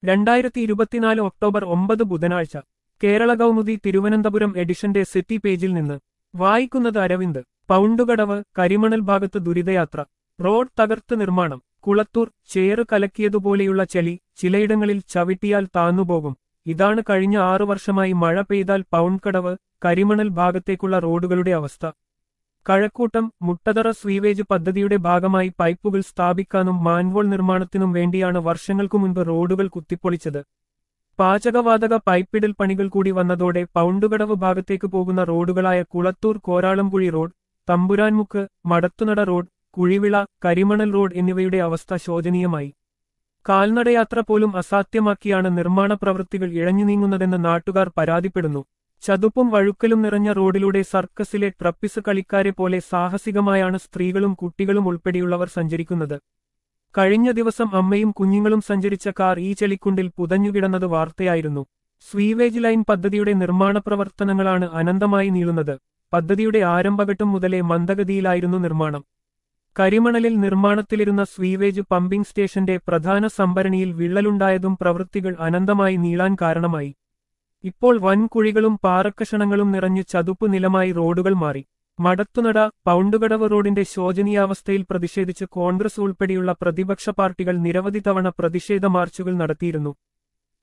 രണ്ടായിരത്തി ഇരുപത്തിനാല് ഒക്ടോബർ ഒമ്പത് ബുധനാഴ്ച കേരള കൗമുദി തിരുവനന്തപുരം എഡിഷന്റെ സിറ്റി പേജിൽ നിന്ന് വായിക്കുന്നത് അരവിന്ദ് പൗണ്ടുകടവ് കരിമണൽ ഭാഗത്ത് ദുരിതയാത്ര റോഡ് തകർത്ത് നിർമ്മാണം കുളത്തൂർ ചേറ് കലക്കിയതുപോലെയുള്ള ചെളി ചിലയിടങ്ങളിൽ ചവിട്ടിയാൽ താന്നുപോകും ഇതാണ് കഴിഞ്ഞ ആറു വർഷമായി മഴ പെയ്താൽ പൗണ്ട്കടവ് കരിമണൽ ഭാഗത്തേക്കുള്ള റോഡുകളുടെ അവസ്ഥ കഴക്കൂട്ടം മുട്ടതറ സ്വീവേജ് പദ്ധതിയുടെ ഭാഗമായി പൈപ്പുകൾ സ്ഥാപിക്കാനും മാൻവോൾ നിർമ്മാണത്തിനും വേണ്ടിയാണ് വർഷങ്ങൾക്കു മുൻപ് റോഡുകൾ കുത്തിപ്പൊളിച്ചത് പാചകവാതക പൈപ്പിടൽ പണികൾ കൂടി വന്നതോടെ പൗണ്ടുകടവ് ഭാഗത്തേക്ക് പോകുന്ന റോഡുകളായ Kulathoor Koralamkuzhi road Thampuranmukku Madathunada road Kuzhivila Karimanal road എന്നിവയുടെ അവസ്ഥ ശോചനീയമായി കാൽനടയാത്ര പോലും അസാധ്യമാക്കിയാണ് നിർമ്മാണ പ്രവൃത്തികൾ ഇഴഞ്ഞു നീങ്ങുന്നതെന്ന് നാട്ടുകാർ പരാതിപ്പെടുന്നു ചതുപ്പും വഴുക്കലും നിറഞ്ഞ റോഡിലൂടെ സർക്കസിലെ ട്രപ്പിസ് കളിക്കാരെ പോലെ സാഹസികമായാണ് സ്ത്രീകളും കുട്ടികളും ഉൾപ്പെടെയുള്ളവർ സഞ്ചരിക്കുന്നത് കഴിഞ്ഞ ദിവസം അമ്മയും കുഞ്ഞുങ്ങളും സഞ്ചരിച്ച കാർ ഈ ചെളിക്കുണ്ടിൽ പുതഞ്ഞുകിടന്നത് വാർത്തയായിരുന്നു സ്വീവേജ് ലൈൻ പദ്ധതിയുടെ നിർമ്മാണ പ്രവർത്തനങ്ങളാണ് അനന്തമായി നീളുന്നത് പദ്ധതിയുടെ ആരംഭഘട്ടം മുതലേ മന്ദഗതിയിലായിരുന്നു നിർമ്മാണം കരിമണലിൽ നിർമ്മാണത്തിലിരുന്ന സ്വീവേജ് പമ്പിംഗ് സ്റ്റേഷന്റെ പ്രധാന സംഭരണിയിൽ വിള്ളലുണ്ടായതും പ്രവൃത്തികൾ അനന്തമായി നീളാൻ കാരണമായി ഇപ്പോൾ വൻകുഴികളും പാറക്കഷണങ്ങളും നിറഞ്ഞു ചതുപ്പ് നിലമായി റോഡുകൾ മാറി മടത്തുനട പൗണ്ടുകടവ് റോഡിന്റെ ശോചനീയാവസ്ഥയിൽ പ്രതിഷേധിച്ച് കോൺഗ്രസ് ഉൾപ്പെടെയുള്ള പ്രതിപക്ഷ പാർട്ടികൾ നിരവധി തവണ പ്രതിഷേധ മാർച്ചുകൾ നടത്തിയിരുന്നു